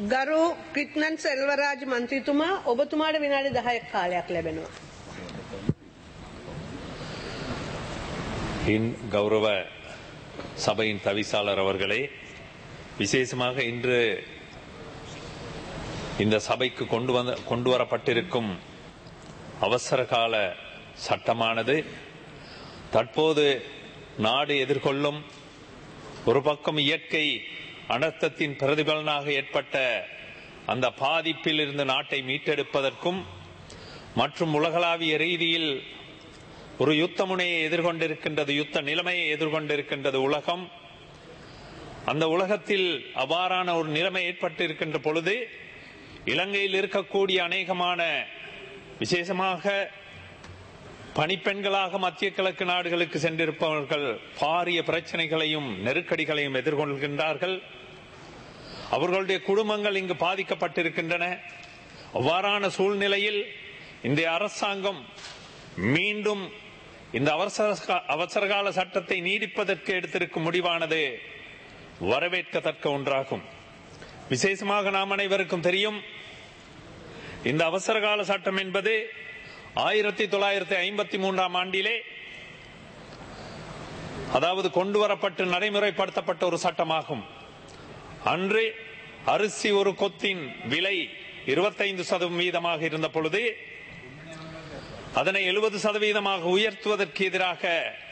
ගරු කිට්නන් සෙල්වරාජ මන්ත්‍රීතුමා ඔබතුමාට විනාඩි 10ක් කාලයක් ලැබෙනවා. இன் கௌரவ சபையின் தவிசாளர் அவர்களே விசேஷமாக இன்று இந்த சபைக்கு கொண்டு வந்த கொண்டு வரப்பட்டிருக்கும் அவசர கால சட்டமானது தற்போது நாடு எதிர்கொள்ளும் ஒரு பக்கம் இயற்கை அனர்த்தத்தின் பிரதிபலனாக ஏற்பட்ட அந்த பாதிப்பில் இருந்து நாட்டை மீட்டெடுப்பதற்கும் மற்றும் உலகளாவிய ரீதியில் ஒரு யுத்த முனையை எதிர்கொண்டிருக்கின்றது யுத்த நிலைமையை எதிர்கொண்டிருக்கின்றது உலகம் அந்த உலகத்தில் அவ்வாறான ஒரு நிலைமை ஏற்பட்டிருக்கின்ற பொழுது இலங்கையில் இருக்கக்கூடிய அநேகமான விசேஷமாக பணிப்பெண்களாக மத்திய கிழக்கு நாடுகளுக்கு சென்றிருப்பவர்கள் பாரிய பிரச்சனைகளையும் நெருக்கடிகளையும் எதிர்கொள்கின்றார்கள் அவர்களுடைய குடும்பங்கள் இங்கு பாதிக்கப்பட்டிருக்கின்றன அவ்வாறான சூழ்நிலையில் இந்த அரசாங்கம் மீண்டும் இந்த அவசர அவசரகால சட்டத்தை நீடிப்பதற்கு எடுத்திருக்கும் முடிவானது வரவேற்கத்தக்க ஒன்றாகும் விசேஷமாக நாம் அனைவருக்கும் தெரியும் இந்த அவசரகால சட்டம் என்பது ஆயிரத்தி தொள்ளாயிரத்தி ஐம்பத்தி மூன்றாம் ஆண்டிலே அதாவது கொண்டு வரப்பட்டு நடைமுறைப்படுத்தப்பட்ட ஒரு சட்டமாகும் அன்று அரிசி ஒரு கொத்தின் விலை இருபத்தைந்து சதவீதமாக இருந்த பொழுது அதனை எழுபது சதவீதமாக உயர்த்துவதற்கு எதிராக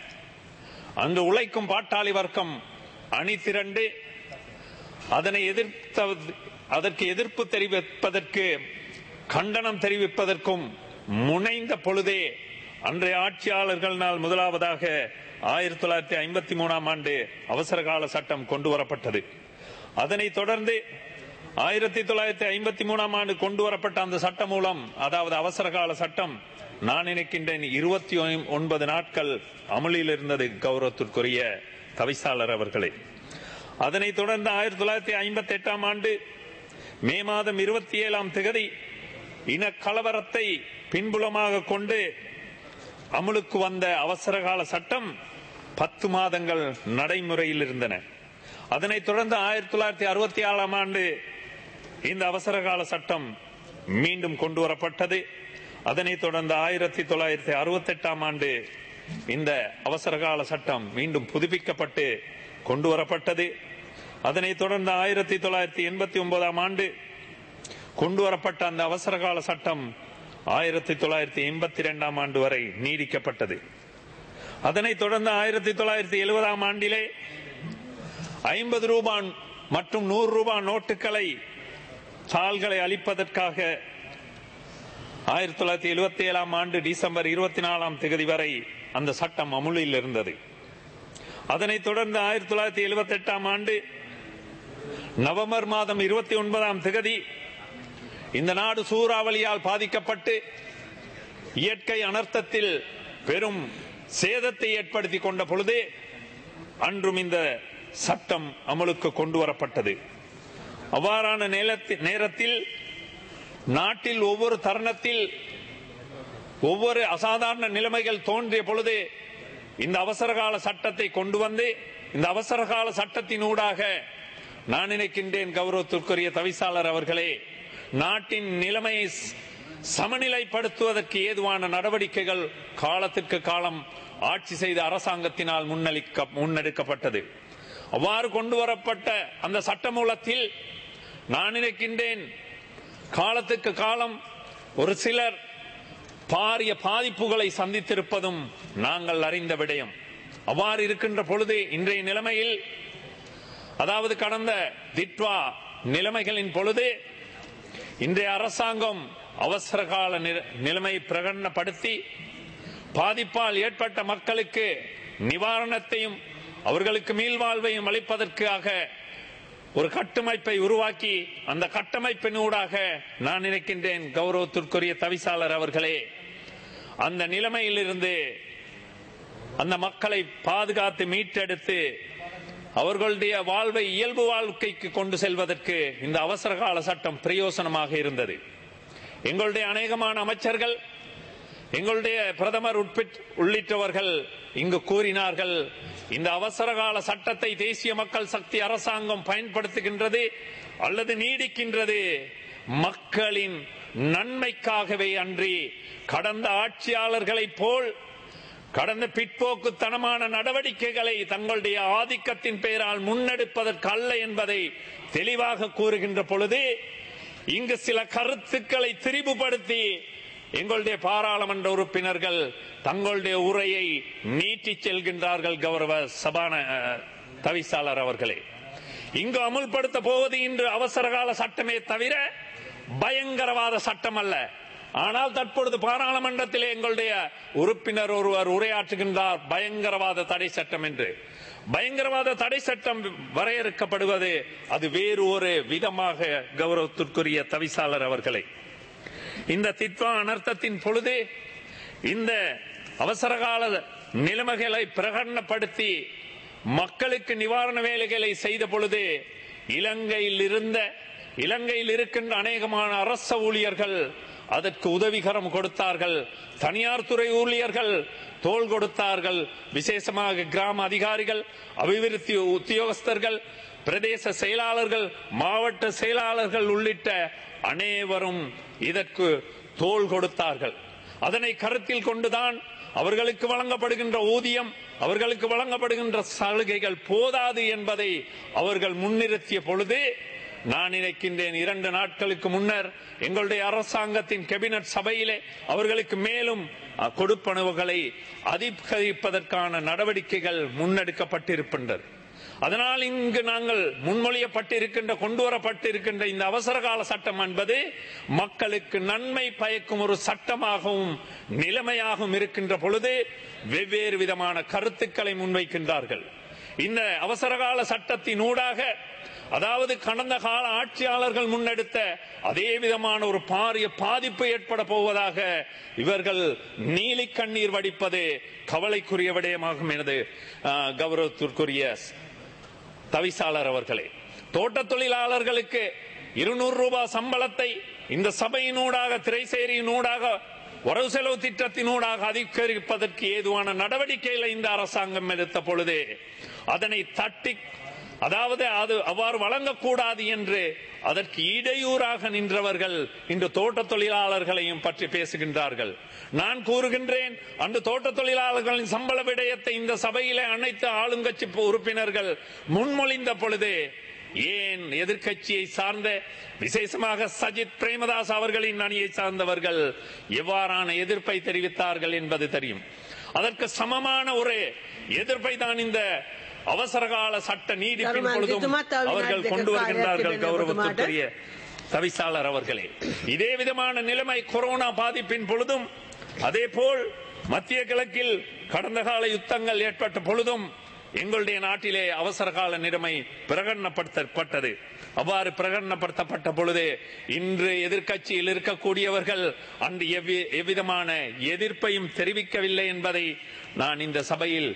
அங்கு உழைக்கும் பாட்டாளி வர்க்கம் அணி திரண்டு அதனை எதிர்த்த அதற்கு எதிர்ப்பு தெரிவிப்பதற்கு கண்டனம் தெரிவிப்பதற்கும் முனைந்த பொழுதே அன்றைய ஆட்சியாளர்களால் முதலாவதாக ஆயிரத்தி தொள்ளாயிரத்தி ஐம்பத்தி மூணாம் ஆண்டு அவசர கால சட்டம் கொண்டு வரப்பட்டது அதனைத் தொடர்ந்து ஆயிரத்தி தொள்ளாயிரத்தி ஐம்பத்தி மூணாம் ஆண்டு கொண்டு வரப்பட்ட அந்த சட்டம் மூலம் அதாவது அவசர கால சட்டம் நான் நினைக்கின்றேன் இருபத்தி ஒன்பது நாட்கள் அமலில் இருந்தது கௌரவத்திற்குரிய தவிசாளர் அவர்களே அதனைத் தொடர்ந்து ஆயிரத்தி தொள்ளாயிரத்தி ஐம்பத்தி எட்டாம் ஆண்டு மே மாதம் இருபத்தி ஏழாம் திகதி இன கலவரத்தை பின்புலமாக கொண்டு அமலுக்கு வந்த அவசரகால சட்டம் பத்து மாதங்கள் நடைமுறையில் இருந்தன அதனைத் தொடர்ந்து ஆயிரத்தி தொள்ளாயிரத்தி அறுபத்தி ஏழாம் ஆண்டு இந்த அவசரகால சட்டம் மீண்டும் கொண்டு வரப்பட்டது அதனைத் தொடர்ந்து ஆயிரத்தி தொள்ளாயிரத்தி அறுபத்தி எட்டாம் ஆண்டு இந்த அவசரகால சட்டம் மீண்டும் புதுப்பிக்கப்பட்டு கொண்டு வரப்பட்டது அதனைத் தொடர்ந்து ஆயிரத்தி தொள்ளாயிரத்தி எண்பத்தி ஒன்பதாம் ஆண்டு கொண்டு வரப்பட்ட அந்த அவசரகால சட்டம் ஆயிரத்தி தொள்ளாயிரத்தி எண்பத்தி இரண்டாம் ஆண்டு வரை நீடிக்கப்பட்டது அதனைத் தொடர்ந்து ஆயிரத்தி தொள்ளாயிரத்தி எழுபதாம் ஆண்டிலே ஐம்பது ரூபாய் மற்றும் நூறு ரூபாய் நோட்டுகளை தாள்களை அளிப்பதற்காக ஆயிரத்தி தொள்ளாயிரத்தி எழுபத்தி ஏழாம் ஆண்டு டிசம்பர் இருபத்தி நாலாம் தேதி வரை அந்த சட்டம் அமுலில் இருந்தது அதனைத் தொடர்ந்து ஆயிரத்தி தொள்ளாயிரத்தி எழுபத்தி எட்டாம் ஆண்டு நவம்பர் மாதம் இருபத்தி ஒன்பதாம் திகதி இந்த நாடு சூறாவளியால் பாதிக்கப்பட்டு இயற்கை அனர்த்தத்தில் பெரும் சேதத்தை ஏற்படுத்தி கொண்ட பொழுதே அன்றும் இந்த சட்டம் அமலுக்கு கொண்டு வரப்பட்டது அவ்வாறான நேரத்தில் நாட்டில் ஒவ்வொரு தருணத்தில் ஒவ்வொரு அசாதாரண நிலைமைகள் தோன்றிய பொழுது இந்த அவசரகால சட்டத்தை கொண்டு வந்து இந்த அவசரகால சட்டத்தினூடாக நான் நினைக்கின்றேன் கௌரவத்திற்குரிய தவிசாளர் அவர்களே நாட்டின் நிலைமையை சமநிலைப்படுத்துவதற்கு ஏதுவான நடவடிக்கைகள் காலத்திற்கு காலம் ஆட்சி செய்த அரசாங்கத்தினால் முன்னளிக்க முன்னெடுக்கப்பட்டது அவ்வாறு கொண்டு வரப்பட்ட அந்த சட்டமூலத்தில் நான் நினைக்கின்றேன் காலத்துக்கு காலம் ஒரு சிலர் பாரிய பாதிப்புகளை சந்தித்திருப்பதும் நாங்கள் அறிந்த விடயம் அவ்வாறு இருக்கின்ற பொழுது இன்றைய நிலைமையில் அதாவது கடந்த திட்வா நிலைமைகளின் பொழுது இன்றைய அரசாங்கம் அவசர கால நிலைமை பிரகடனப்படுத்தி பாதிப்பால் ஏற்பட்ட மக்களுக்கு நிவாரணத்தையும் அவர்களுக்கு மீள்வாழ்வையும் அளிப்பதற்காக ஒரு கட்டமைப்பை உருவாக்கி அந்த கட்டமைப்பினூடாக நான் நினைக்கின்றேன் கௌரவத்திற்குரிய தவிசாளர் அவர்களே அந்த நிலைமையிலிருந்து அந்த மக்களை பாதுகாத்து மீட்டெடுத்து அவர்களுடைய வாழ்வை இயல்பு வாழ்க்கைக்கு கொண்டு செல்வதற்கு இந்த அவசர கால சட்டம் பிரயோசனமாக இருந்தது எங்களுடைய அநேகமான அமைச்சர்கள் எங்களுடைய பிரதமர் உள்ளிட்டவர்கள் இங்கு கூறினார்கள் இந்த அவசரகால சட்டத்தை தேசிய மக்கள் சக்தி அரசாங்கம் பயன்படுத்துகின்றது அல்லது நீடிக்கின்றது மக்களின் நன்மைக்காகவே அன்றி கடந்த ஆட்சியாளர்களைப் போல் கடந்த பிற்போக்குத்தனமான நடவடிக்கைகளை தங்களுடைய ஆதிக்கத்தின் பெயரால் முன்னெடுப்பதற்கு அல்ல என்பதை தெளிவாக கூறுகின்ற பொழுது இங்கு சில கருத்துக்களை திரிவுபடுத்தி எங்களுடைய பாராளுமன்ற உறுப்பினர்கள் தங்களுடைய உரையை நீட்டி செல்கின்றார்கள் கௌரவ சபான அஹ், தவிசாளர் அவர்களே இங்கு அமுல்படுத்த போவது இன்று அவசரகால சட்டமே தவிர பயங்கரவாத சட்டம் அல்ல ஆனால் தற்பொழுது பாராளுமன்றத்திலே எங்களுடைய உறுப்பினர் ஒருவர் உரையாற்றுகின்றார் பயங்கரவாத தடை சட்டம் என்று பயங்கரவாத தடை சட்டம் வரையறுக்கப்படுவது அது வேறு ஒரு விதமாக கௌரவத்திற்குரிய தவிசாளர் அவர்களே இந்த தித்வா அனர்த்தத்தின் பொழுது இந்த அவசரகால நிலைமைகளை பிரகடனப்படுத்தி மக்களுக்கு நிவாரண வேலைகளை செய்த பொழுது இலங்கையில் இருந்த இலங்கையில் இருக்கின்ற அநேகமான அரச ஊழியர்கள் அதற்கு உதவிகரம் கொடுத்தார்கள் தனியார் துறை ஊழியர்கள் தோள் கொடுத்தார்கள் விசேஷமாக கிராம அதிகாரிகள் அபிவிருத்தி உத்தியோகஸ்தர்கள் பிரதேச செயலாளர்கள் மாவட்ட செயலாளர்கள் உள்ளிட்ட அனைவரும் இதற்கு தோள் கொடுத்தார்கள் அதனை கருத்தில் கொண்டுதான் அவர்களுக்கு வழங்கப்படுகின்ற ஊதியம் அவர்களுக்கு வழங்கப்படுகின்ற சலுகைகள் போதாது என்பதை அவர்கள் முன்னிறுத்திய பொழுது நான் நினைக்கின்றேன் இரண்டு நாட்களுக்கு முன்னர் எங்களுடைய அரசாங்கத்தின் கேபினட் சபையிலே அவர்களுக்கு மேலும் அஹ், கொடுப்பனவுகளை அதிகரிப்பதற்கான நடவடிக்கைகள் முன்னெடுக்கப்பட்டிருக்கின்றது அதனால் இங்கு நாங்கள் முன்மொழியப்பட்டிருக்கின்ற கொண்டு வரப்பட்டிருக்கின்ற இந்த அவசரகால சட்டம் என்பது மக்களுக்கு நன்மை பயக்கும் ஒரு சட்டமாகவும் நிலைமையாகவும் இருக்கின்ற பொழுது வெவ்வேறு விதமான கருத்துக்களை முன்வைக்கின்றார்கள் இந்த அவசரகால சட்டத்தின் ஊடாக அதாவது கடந்த கால ஆட்சியாளர்கள் முன்னெடுத்த அதே விதமான ஒரு பாரிய பாதிப்பு ஏற்பட போவதாக இவர்கள் நீலி கண்ணீர் வடிப்பது கவலைக்குரிய விடயமாகும் எனது ஆஹ், கௌரவத்திற்குரிய தவிசாளர் அவர்களே தோட்ட தொழிலாளர்களுக்கு இருநூறு ரூபாய் சம்பளத்தை இந்த சபையினூடாக திரைசேரியினூடாக வரவு செலவு திட்டத்தினூடாக அதிகரிப்பதற்கு ஏதுவான நடவடிக்கைகளை இந்த அரசாங்கம் எடுத்த பொழுது அதனை தட்டி அதாவது அது அவ்வாறு வழங்கக்கூடாது என்று அதற்கு இடையூறாக நின்றவர்கள் இன்று தோட்ட தொழிலாளர்களையும் பற்றி பேசுகின்றார்கள் நான் கூறுகின்றேன் அந்த தோட்ட தொழிலாளர்களின் சம்பள விடயத்தை இந்த சபையிலே அனைத்து ஆளுங்கட்சி உறுப்பினர்கள் முன்மொழிந்த பொழுது ஏன் எதிர்க்கட்சியை சார்ந்த விசேஷமாக சஜித் பிரேமதாஸ் அவர்களின் அணியை சார்ந்தவர்கள் எவ்வாறான எதிர்ப்பை தெரிவித்தார்கள் என்பது தெரியும் அதற்கு சமமான ஒரு எதிர்ப்பை தான் இந்த அவசரகால சட்ட நீடிப்பின் தருமன் பொழுதும் ஜித்துமத்தா அவர்கள் விநாயகர் கொண்டு வருகின்றார்கள் காரியத்திலே கௌரவத்திற்குரிய தவிசாளர் அவர்களே இதே விதமான நிலைமை கொரோனா பாதிப்பின் பொழுதும் அதே போல் மத்திய கிழக்கில் கடந்த கால யுத்தங்கள் ஏற்பட்ட பொழுதும் எங்களுடைய நாட்டிலே அவசர கால நிலைமை பிரகடனப்படுத்தப்பட்டது அவ்வாறு பிரகடனப்படுத்தப்பட்ட பொழுது இன்று எதிர்க்கட்சியில் இருக்கக்கூடியவர்கள் அந்த எவ்வி- எவ்விதமான எதிர்ப்பையும் தெரிவிக்கவில்லை என்பதை நான் இந்த சபையில்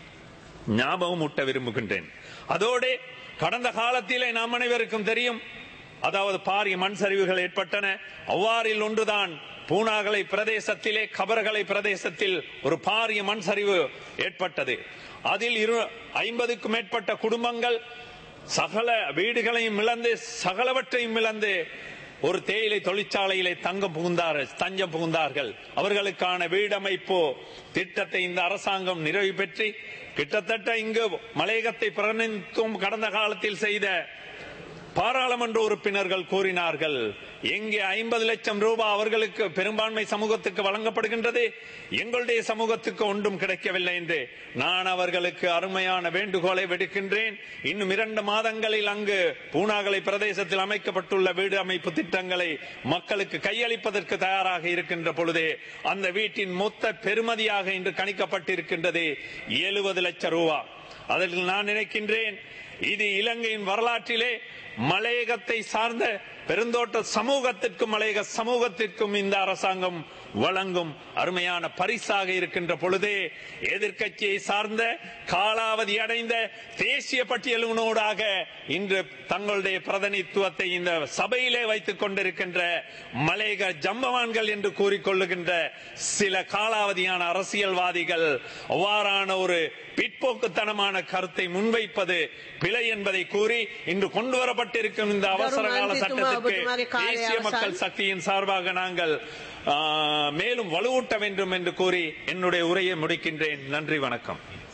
ஞாபகம் ஊட்ட விரும்புகின்றேன் அதோடு கடந்த காலத்திலே நாம் அனைவருக்கும் தெரியும் அதாவது பாரிய மண் சரிவுகள் ஏற்பட்டன அவ்வாறில் ஒன்றுதான் பூனாகலை பிரதேசத்திலே கபரகலை பிரதேசத்தில் ஒரு பாரிய மண் சரிவு ஏற்பட்டது அதில் இரு ஐம்பதுக்கும் மேற்பட்ட குடும்பங்கள் சகல வீடுகளையும் இழந்து சகலவற்றையும் இழந்து ஒரு தேயிலை தொழிற்சாலையிலே தங்கம் புகுந்தார் தஞ்சம் புகுந்தார்கள் அவர்களுக்கான வீடமைப்பு திட்டத்தை இந்த அரசாங்கம் நிறைவு பெற்று கிட்டத்தட்ட இங்கு மலையகத்தை பிரதிநிதித்துவம் கடந்த காலத்தில் செய்த பாராளுமன்ற உறுப்பினர்கள் கூறினார்கள் எங்கே ஐம்பது லட்சம் ரூபாய் அவர்களுக்கு பெரும்பான்மை சமூகத்துக்கு வழங்கப்படுகின்றது எங்களுடைய சமூகத்துக்கு ஒன்றும் கிடைக்கவில்லை என்று நான் அவர்களுக்கு அருமையான வேண்டுகோளை விடுக்கின்றேன் இன்னும் இரண்டு மாதங்களில் அங்கு பூனாகலை பிரதேசத்தில் அமைக்கப்பட்டுள்ள வீடு அமைப்பு திட்டங்களை மக்களுக்கு கையளிப்பதற்கு தயாராக இருக்கின்ற பொழுதே அந்த வீட்டின் மொத்த பெருமதியாக இன்று கணிக்கப்பட்டிருக்கின்றது எழுபது லட்சம் ரூபாய் அதில் நான் நினைக்கின்றேன் இது இலங்கையின் வரலாற்றிலே மலையகத்தை சார்ந்த பெருந்தோட்ட சமூகத்திற்கும் மலையக சமூகத்திற்கும் இந்த அரசாங்கம் வழங்கும் அருமையான பரிசாக இருக்கின்ற பொழுதே எதிர்க்கட்சியை சார்ந்த காலாவதி அடைந்த தேசிய பட்டியலினோடாக இன்று தங்களுடைய பிரதிநிதித்துவத்தை இந்த சபையிலே வைத்துக் கொண்டிருக்கின்ற மலையக ஜம்பவான்கள் என்று கூறிக்கொள்ளுகின்ற சில காலாவதியான அரசியல்வாதிகள் அவ்வாறான ஒரு பிற்போக்குத்தனமான கருத்தை முன்வைப்பது பிழை என்பதை கூறி இன்று கொண்டு வரப்பட்டிருக்கும் இந்த அவசர கால மந்திரித்துமா, சட்டத்திற்கு ஒபுதுமாரி காலை தேசிய மக்கள் அவசான். சக்தியின் சார்பாக நாங்கள் ஆ, மேலும் வலுவூட்ட வேண்டும் என்று கூறி என்னுடைய உரையை முடிக்கின்றேன் நன்றி வணக்கம்